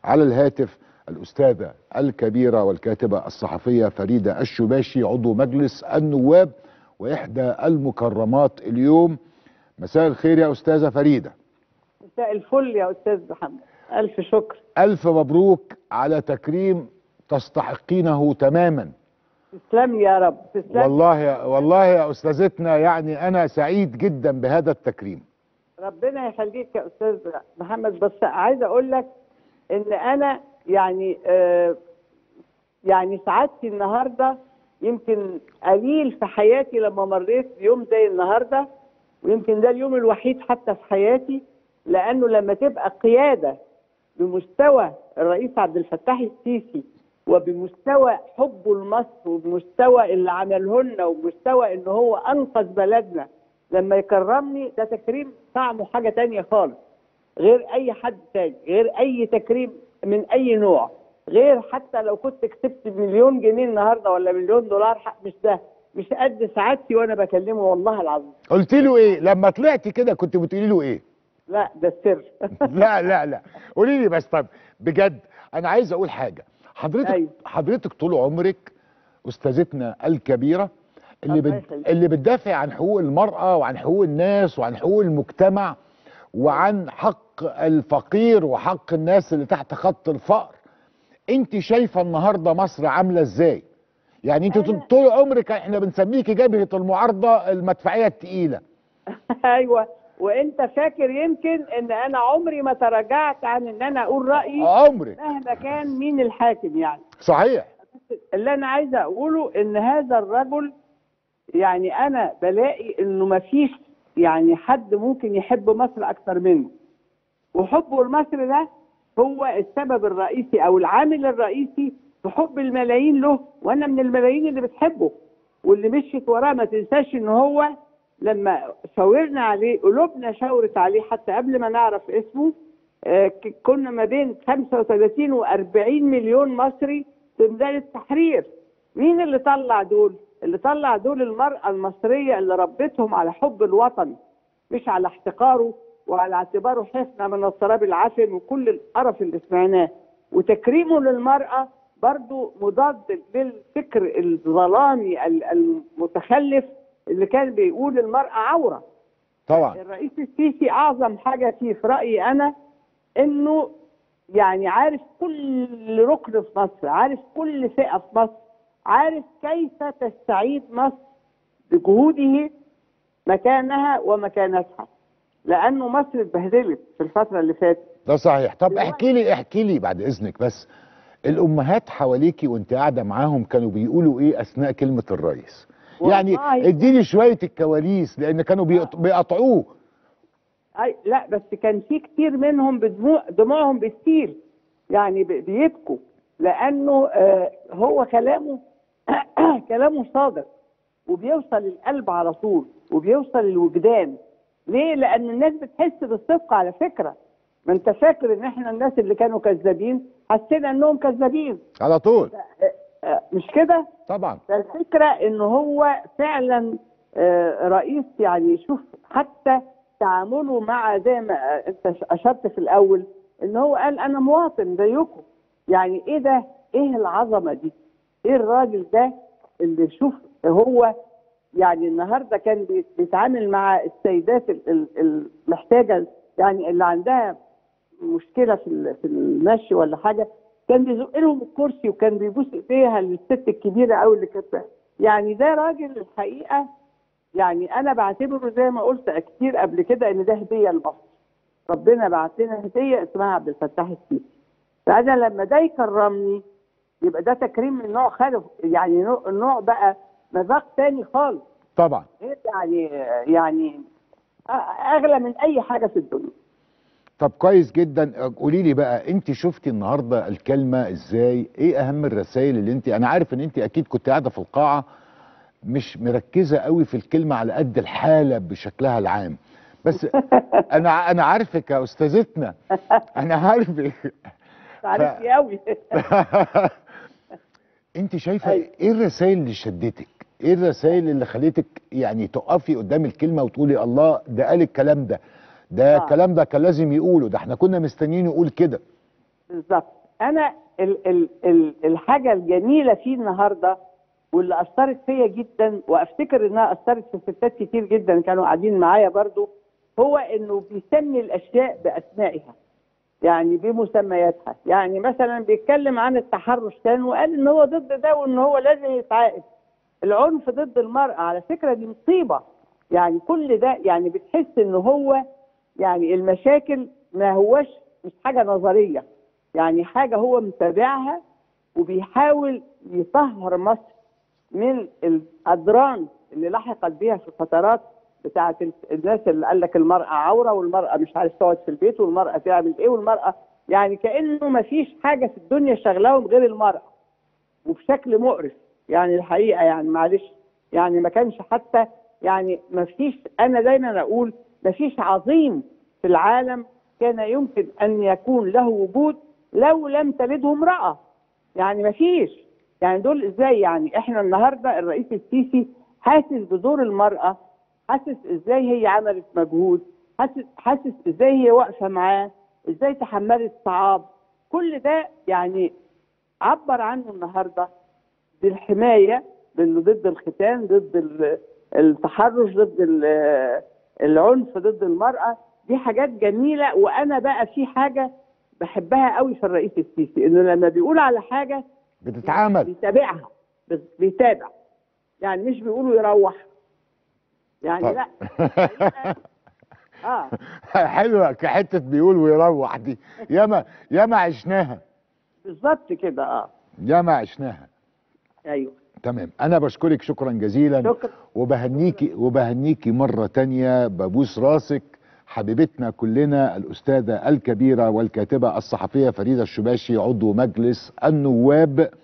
على الهاتف الاستاذه الكبيره والكاتبه الصحفيه فريده الشباشي عضو مجلس النواب واحدى المكرمات اليوم مساء الخير يا استاذه فريده مساء الفل يا استاذ محمد الف شكر الف مبروك على تكريم تستحقينه تماما تسلم يا رب تسلم والله يا والله يا استاذتنا يعني انا سعيد جدا بهذا التكريم ربنا يخليك يا استاذ محمد بس عايزه اقول لك ان انا يعني آه يعني سعادتي النهارده يمكن قليل في حياتي لما مريت بيوم زي النهارده ويمكن ده اليوم الوحيد حتى في حياتي لانه لما تبقى قياده بمستوى الرئيس عبد الفتاح السيسي وبمستوى حبه لمصر وبمستوى اللي عمله لنا وبمستوى ان هو انقذ بلدنا لما يكرمني ده تكريم طعمه حاجه تانية خالص غير اي حد تاني غير اي تكريم من اي نوع غير حتى لو كنت كسبت مليون جنيه النهارده ولا مليون دولار حق مش ده مش قد سعادتي وانا بكلمه والله العظيم قلت له ايه لما طلعتي كده كنت بتقولي له ايه لا ده السر لا لا لا قولي لي بس طب بجد انا عايز اقول حاجه حضرتك أيوة. حضرتك طول عمرك استاذتنا الكبيره اللي الله بت... يخليك. اللي بتدافع عن حقوق المراه وعن حقوق الناس وعن حقوق المجتمع وعن حق الفقير وحق الناس اللي تحت خط الفقر انت شايفه النهارده مصر عامله ازاي يعني انت أنا- طول عمرك احنا بنسميكي جبهه المعارضه المدفعيه الثقيله ايوه وانت فاكر يمكن ان انا عمري ما تراجعت عن ان انا اقول رايي عمرك مهما كان مين الحاكم يعني صحيح اللي انا عايزه اقوله ان هذا الرجل يعني انا بلاقي انه ما فيش يعني حد ممكن يحب مصر اكتر منه وحبه لمصر ده هو السبب الرئيسي او العامل الرئيسي في حب الملايين له وانا من الملايين اللي بتحبه واللي مشيت وراه ما تنساش ان هو لما شاورنا عليه قلوبنا شاورت عليه حتى قبل ما نعرف اسمه آه، ك- كنا ما بين 35 و40 مليون مصري في ميدان التحرير مين اللي طلع دول اللي طلع دول المرأة المصرية اللي ربتهم على حب الوطن مش على احتقاره وعلى اعتباره حفنة من السراب العفن وكل القرف اللي سمعناه وتكريمه للمرأة برضو مضاد للفكر الظلامي ال- المتخلف اللي كان بيقول المرأة عورة طبعا الرئيس السيسي اعظم حاجه فيه في رايي انا انه يعني عارف كل ركن في مصر عارف كل فئه في مصر عارف كيف تستعيد مصر بجهوده مكانها ومكانتها لانه مصر اتبهدلت في الفتره اللي فاتت ده صحيح طب دلوقتي- احكي لي احكي لي بعد اذنك بس الامهات حواليكي وانت قاعده معاهم كانوا بيقولوا ايه اثناء كلمه الرئيس يعني والله- اديني شويه الكواليس لان كانوا بيقط- بيقطعوه أي لا بس كان في كتير منهم بدموع دموعهم بتسيل يعني ب- بيبكوا لانه آه هو كلامه كلامه صادق وبيوصل للقلب على طول وبيوصل للوجدان ليه؟ لان الناس بتحس بالصدق على فكره ما انت فاكر ان احنا الناس اللي كانوا كذابين حسينا انهم كذابين على طول آه، آه، مش كده؟ طبعا ده الفكرة ان هو فعلا آه، رئيس يعني شوف حتى تعامله مع زي ما آه، انت اشرت في الاول ان هو قال انا مواطن زيكم يعني ايه ده ايه العظمة دي ايه الراجل ده اللي شوف هو يعني النهارده كان بي- بيتعامل مع السيدات ال- ال- المحتاجة يعني اللي عندها مشكله في ال- في المشي ولا حاجه كان بيزق لهم الكرسي وكان بيبوس ايديها للست الكبيره قوي اللي كانت يعني ده راجل الحقيقه يعني انا بعتبره زي ما قلت كتير قبل كده ان ده هديه لمصر ربنا بعت لنا هديه اسمها عبد الفتاح السيسي فانا لما ده يكرمني يبقى ده تكريم من نوع خالف يعني نوع, نوع بقى مذاق تاني خالص طبعا غير يعني يعني اغلى من اي حاجه في الدنيا طب كويس جدا قولي لي بقى انت شفتي النهارده الكلمه ازاي ايه اهم الرسائل اللي انت انا عارف ان انت اكيد كنت قاعده في القاعه مش مركزه قوي في الكلمه على قد الحاله بشكلها العام بس انا انا عارفك يا استاذتنا انا عارفك عارف قوي انت شايفه أيوة. ايه الرسائل اللي شدتك ايه الرسائل اللي خليتك يعني تقفي قدام الكلمه وتقولي الله ده قال الكلام ده ده آه. الكلام ده كان لازم يقوله ده احنا كنا مستنيين يقول كده بالظبط انا ال ال ال الحاجه الجميله فيه النهارده واللي اثرت فيا جدا وافتكر انها اثرت في ستات كتير جدا كانوا قاعدين معايا برضو هو انه بيسمي الاشياء باسمائها يعني بمسمياتها يعني مثلا بيتكلم عن التحرش كان وقال ان هو ضد ده وان هو لازم يتعاقب العنف ضد المرأة على فكرة دي مصيبة يعني كل ده يعني بتحس ان هو يعني المشاكل ما هوش مش حاجة نظرية يعني حاجة هو متابعها وبيحاول يطهر مصر من الأدران اللي لحقت بيها في الفترات بتاعت الناس اللي قال لك المرأة عورة والمرأة مش عارف تقعد في البيت والمرأة تعمل ايه والمرأة يعني كأنه ما فيش حاجة في الدنيا شغلاهم غير المرأة وبشكل مقرف يعني الحقيقة يعني معلش يعني ما كانش حتى يعني ما فيش أنا دايما أقول ما فيش عظيم في العالم كان يمكن أن يكون له وجود لو لم تلده امرأة يعني ما فيش يعني دول ازاي يعني احنا النهارده الرئيس السيسي حاسس بدور المرأة حاسس ازاي هي عملت مجهود حاسس حاسس ازاي هي واقفة معاه ازاي تحملت صعاب كل ده يعني عبر عنه النهارده بالحمايه بانه ضد الختان ضد ال- التحرش ضد ال- العنف ضد المراه دي حاجات جميله وانا بقى في حاجه بحبها قوي في الرئيس السيسي انه لما بيقول على حاجه بتتعامل بيتابعها بس بيتابع يعني مش بيقولوا يروح يعني طب. لا اه حلوه كحته بيقول ويروح دي ياما ياما عشناها بالظبط كده اه ياما عشناها ايوه تمام انا بشكرك شكرا جزيلا شكرا وبهنيكي وبهنيكي مرة تانية ببوس راسك حبيبتنا كلنا الأستاذة الكبيرة والكاتبة الصحفية فريدة الشباشي عضو مجلس النواب